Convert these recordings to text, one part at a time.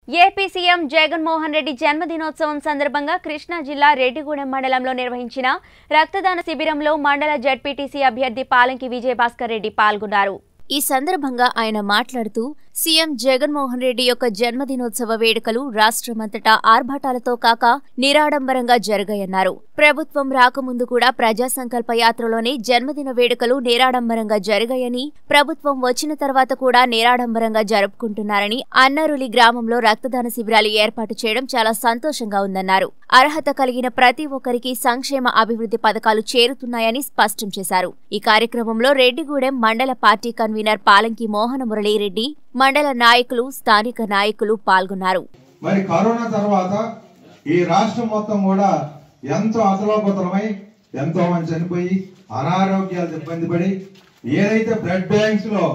AP CM Jaganmohan Reddy జన్మదినోత్సవం సందర్భంగా కృష్ణా జిల్లా రెడ్డిగూడెం మండలంలో నిర్వహించిన రక్తదాన శిబిరంలో మండల జడ్పీటీసీ అభ్యర్థి పాలంకి విజయభాస్కర్ రెడ్డి పాల్గొన్నారు ఈ సందర్భంగా ఆయన మాట్లాడుతూ సీఎం జగన్మోహన్ రెడ్డి యొక్క జన్మదినోత్సవ వేడుకలు రాష్ట్రమంతటా ఆర్భాటాలతో కాక నిరాడంబరంగా జరగాయన్నారు ప్రభుత్వం రాకముందు కూడా ప్రజా సంకల్ప యాత్రలోనే జన్మదిన వేడుకలు నిరాడంబరంగా జరిగాయని ప్రభుత్వం వచ్చిన తర్వాత కూడా నిరాడంబరంగా జరుపుకుంటున్నారని అన్నారులి గ్రామంలో రక్తదాన శిబిరాలు ఏర్పాటు చేయడం చాలా సంతోషంగా ఉందన్నారు అర్హత కలిగిన ప్రతి ఒక్కరికి సంక్షేమ అభివృద్ధి పథకాలు చేరుతున్నాయని స్పష్టం చేశారు ఈ కార్యక్రమంలో రెడ్డిగూడెం మండల పార్టీ కన్వీనర్ పాలంకి మోహన మురళీరెడ్డి మండల నాయకులు స్థానిక నాయకులు పాల్గొన్నారు మరి కరోనా తర్వాత ఈ రాష్ట్రం మొత్తం కూడా ఎంతో అతలోకుతలమై ఎంతో మంది చనిపోయి అనారోగ్యాలు ఇబ్బంది పడి ఏదైతే బ్లడ్ బ్యాంక్స్ లో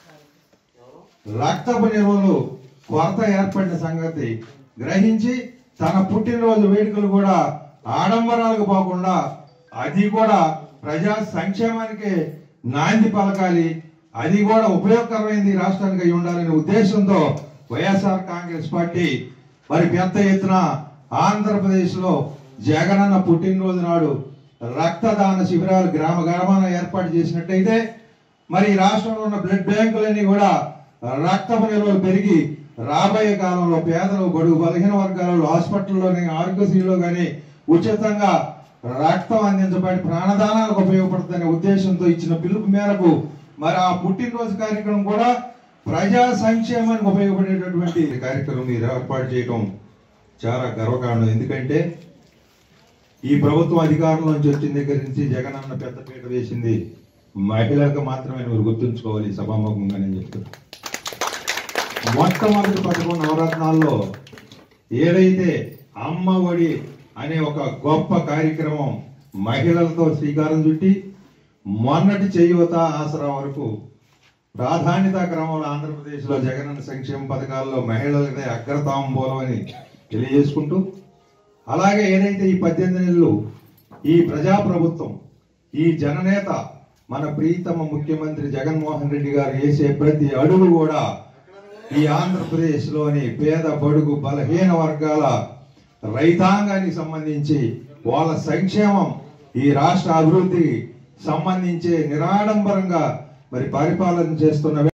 రక్తపు నిల్వలు కొరత ఏర్పడిన సంగతి గ్రహించి తన పుట్టినరోజు వేడుకలు కూడా ఆడంబరాలకు పోకుండా అది కూడా ప్రజా సంక్షేమానికి నాంది పలకాలి అది కూడా ఉపయోగకరమైనది ఈ రాష్ట్రానికి అయి ఉండాలనే ఉద్దేశంతో వైఎస్ఆర్ కాంగ్రెస్ పార్టీ మరి పెద్ద ఎత్తున ఆంధ్రప్రదేశ్ లో జగనన్న పుట్టినరోజు నాడు రక్తదాన శిబిరాలు గ్రామ గ్రామాన ఏర్పాటు చేసినట్టయితే మరి ఈ రాష్ట్రంలో ఉన్న బ్లడ్ బ్యాంకులన్నీ కూడా రక్తపు నిల్వలు పెరిగి రాబోయే కాలంలో పేదలు బడుగు బలహీన వర్గాలలో హాస్పిటల్లోని ఆరోగ్యశ్రీలో కానీ ఉచితంగా రక్తం అందించబడి ప్రాణదానాలకు ఉపయోగపడుతుందనే ఉద్దేశంతో ఇచ్చిన పిలుపు మేరకు మరి ఆ పుట్టినరోజు కార్యక్రమం కూడా ప్రజా సంక్షేమానికి ఉపయోగపడేటటువంటి కార్యక్రమం మీరు ఏర్పాటు చేయడం చాలా గర్వకారణం ఎందుకంటే ఈ ప్రభుత్వం అధికారంలోంచి వచ్చిన దగ్గర నుంచి జగన్ అన్న పెద్ద పీట వేసింది మహిళలకు మాత్రమే మీరు గుర్తుంచుకోవాలి ఈ సభాముఖంగా నేను చెప్తున్నా మొట్టమొదటి పథకం నవరత్నాల్లో ఏదైతే అమ్మ ఒడి అనే ఒక గొప్ప కార్యక్రమం మహిళలతో శ్రీకారం చుట్టి మొన్నటి చేయూత ఆసరా వరకు ప్రాధాన్యత క్రమంలో ఆంధ్రప్రదేశ్లో జగనన్న సంక్షేమ పథకాల్లో మహిళలదే అగ్రతాంబూలం అని తెలియజేసుకుంటూ అలాగే ఏదైతే ఈ పద్దెనిమిది నెలలు ఈ ప్రజాప్రభుత్వం ఈ జననేత మన ప్రీతమ ముఖ్యమంత్రి జగన్మోహన్ రెడ్డి గారు వేసే ప్రతి అడుగు కూడా ఈ ఆంధ్రప్రదేశ్ లోని పేద బడుగు బలహీన వర్గాల రైతాంగానికి సంబంధించి వాళ్ళ సంక్షేమం ఈ రాష్ట్ర అభివృద్ధికి సంబంధించి నిరాడంబరంగా మరి పరిపాలన చేస్తున్న